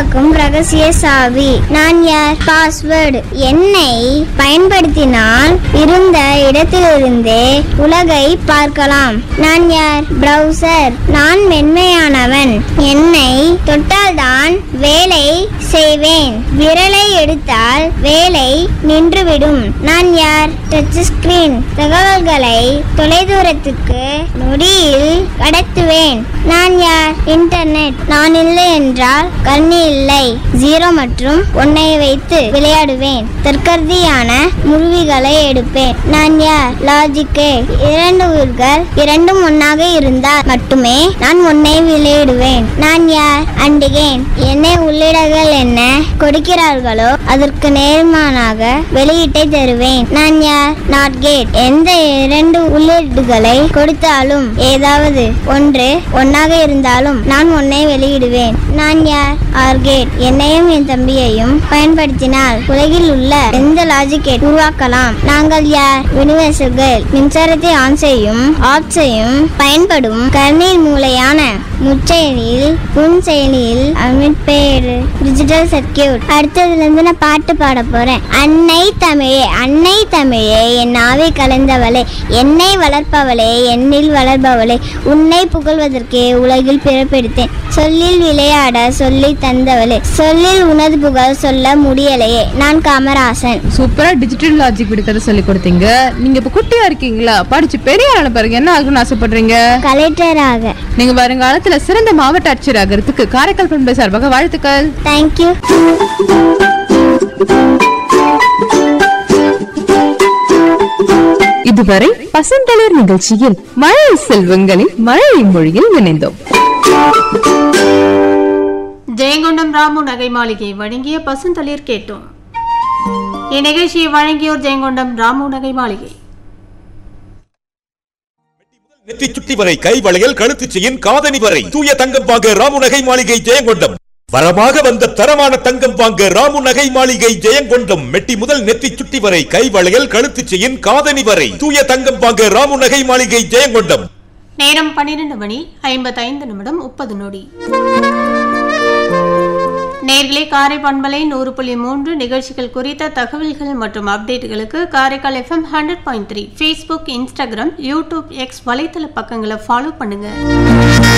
பாதுகாக்கும் ரகசிய சாவி நான் யார் பாஸ்வேர்டு என்னை பயன்படுத்தினால் இருந்த இடத்திலிருந்தே உலகை பார்க்கலாம் நான் யார் பிரவுசர் நான் மென்மையானவன் என்னை தொட்டால்தான் வேலை செய்வேன் விரலை எடுத்தால் வேலை நின்றுவிடும் நான் யார் டச் ஸ்கிரீன் தகவல்களை தொலைதூரத்துக்கு நொடியில் கடத்துவேன் நான் யார் இன்டர்நெட் நான் இல்லை என்றால் கண்ணி இல்லை ஜீரோ மற்றும் ஒன்னை வைத்து விளையாடுவேன் தற்கருதியான முருவிகளை எடுப்பேன் நான் யார் லாஜிக்கு இரண்டு ஊர்கள் இரண்டும் ஒன்னாக இருந்தால் மட்டுமே நான் ஒன்னை விளையாடுவேன் நான் யார் அண்டிகேன் என்ன உள்ளிடங்கள் என்ன கொடுக்கிறார்களோ அதற்கு நேர்மானாக வெளியீட்டை தருவேன் நான் யார் நாட் கேட் எந்த இரண்டு உள்ளீடுகளை கொடுத்தாலும் ஏதாவது ஒன்று ஒன்னாக இருந்தாலும் நான் ஒன்னை வெளியிடுவேன் நான் யார் ஆர்கேட் என்னையும் என் தம்பியையும் பயன்படுத்தினால் உலகில் உள்ள எந்த லாஜிக் கேட் உருவாக்கலாம் நாங்கள் யார் யூனிவர்சுகள் மின்சாரத்தை ஆன் செய்யும் ஆஃப் செய்யும் பயன்படும் கர்ணீர் மூளையான முச்செயலில் புன் செயலியில் அமைப்பேடு டிஜிட்டல் சர்க்கியூட் அடுத்ததுல இருந்து நான் பாட்டு பாட போறேன் அன்னை தமிழே அன்னை தமிழே என் ஆவை கலந்தவளே என்னை வளர்ப்பவளே என்னில் வளர்பவளே உன்னை புகழ்வதற்கே உலகில் பிறப்பெடுத்தேன் சொல்லில் விளையாட சொல்லி தந்தவளே சொல்லில் உனது புகழ் சொல்ல முடியலையே நான் காமராசன் சூப்பரா டிஜிட்டல் லாஜிக் விடுக்கதை சொல்லி கொடுத்தீங்க நீங்க இப்ப குட்டியா இருக்கீங்களா படிச்சு பெரிய ஆள பாருங்க என்ன ஆகணும்னு ஆசைப்படுறீங்க கலெக்டராக நீங்க வருங்காலத்துல சிறந்த மாவட்ட ஆட்சியர் ஆகிறதுக்கு காரைக்கால் பண்பை சார்பாக வாழ்த்துக்கள் தேங்க்யூ இதுவரை பசந்தளிர் நிகழ்ச்சியில் மழை செல்வங்களின் மழை மொழியில் இணைந்தோம் ஜெயங்கொண்டம் ராமு நகை மாளிகை வழங்கிய பசுந்தளிர் கேட்டோம் இந்நிகழ்ச்சியை வழங்கியோர் ஜெயங்கொண்டம் ராமு நகை மாளிகை நெத்தி சுட்டி வரை கை வளையல் கழுத்து செயின் காதணி வரை தூய தங்கம் வாங்க ராமு நகை மாளிகை ஜெயங்கொண்டம் வரமாக வந்த தரமான தங்கம் வாங்க ராமு நகை மாளிகை ஜெயங்கொண்டம் மெட்டி முதல் நெத்தி சுட்டி வரை கை வளையல் கழுத்து செயின் காதணி வரை தூய தங்கம் வாங்க ராமு நகை மாளிகை ஜெயங்கொண்டம் நேரம் பன்னிரண்டு மணி ஐம்பத்தைந்து நிமிடம் முப்பது நொடி நேர்களே காரை பண்பலை நூறு புள்ளி மூன்று நிகழ்ச்சிகள் குறித்த தகவல்கள் மற்றும் அப்டேட்டுகளுக்கு Karaikal FM hundred point three Facebook Instagram YouTube X வலைத்தள பக்கங்களை ஃபாலோ பண்ணுங்க